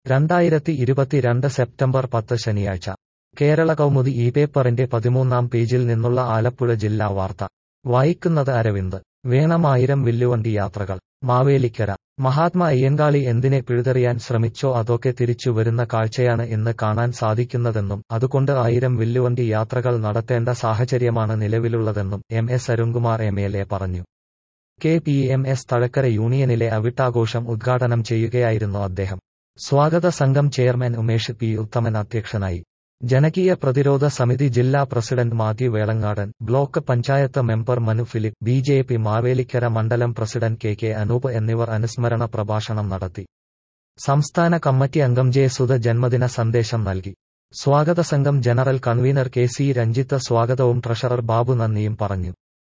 രണ്ടായിരത്തി ഇരുപത്തിരണ്ട് സെപ്റ്റംബർ പത്ത് ശനിയാഴ്ച കേരള കൗമുദി ഈ പേപ്പറിന്റെ പതിമൂന്നാം പേജിൽ നിന്നുള്ള ആലപ്പുഴ ജില്ലാ വാർത്ത വായിക്കുന്നത് അരവിന്ദ് വേണമായിരം വില്ലുവണ്ടി യാത്രകൾ മാവേലിക്കര മഹാത്മാ അയ്യങ്കാളി എന്തിനെ പിഴുതെറിയാൻ ശ്രമിച്ചോ അതൊക്കെ തിരിച്ചു വരുന്ന കാഴ്ചയാണ് ഇന്ന് കാണാൻ സാധിക്കുന്നതെന്നും അതുകൊണ്ട് ആയിരം വില്ലുവണ്ടി യാത്രകൾ നടത്തേണ്ട സാഹചര്യമാണ് നിലവിലുള്ളതെന്നും M S Arunkumar M L A പറഞ്ഞു K P M S Thazhakkara യൂണിയനിലെ അവിട്ടാഘോഷം ഉദ്ഘാടനം ചെയ്യുകയായിരുന്നു അദ്ദേഹം സ്വാഗത സംഘം ചെയർമാൻ ഉമേഷ് പി ഉത്തമൻ അധ്യക്ഷനായി ജനകീയ പ്രതിരോധ സമിതി ജില്ലാ president Mathew Velangadan block panchayat member Manu Philip B J P Mavelikkara മണ്ഡലം പ്രസിഡന്റ് കെ കെ അനൂപ് എന്നിവർ അനുസ്മരണ പ്രഭാഷണം നടത്തി സംസ്ഥാന കമ്മിറ്റി അംഗം ജെ സുധ ജന്മദിന സന്ദേശം നൽകി സ്വാഗത സംഘം general convener K C Ranjith സ്വാഗതവും ട്രഷറർ ബാബു നന്ദിയും പറഞ്ഞു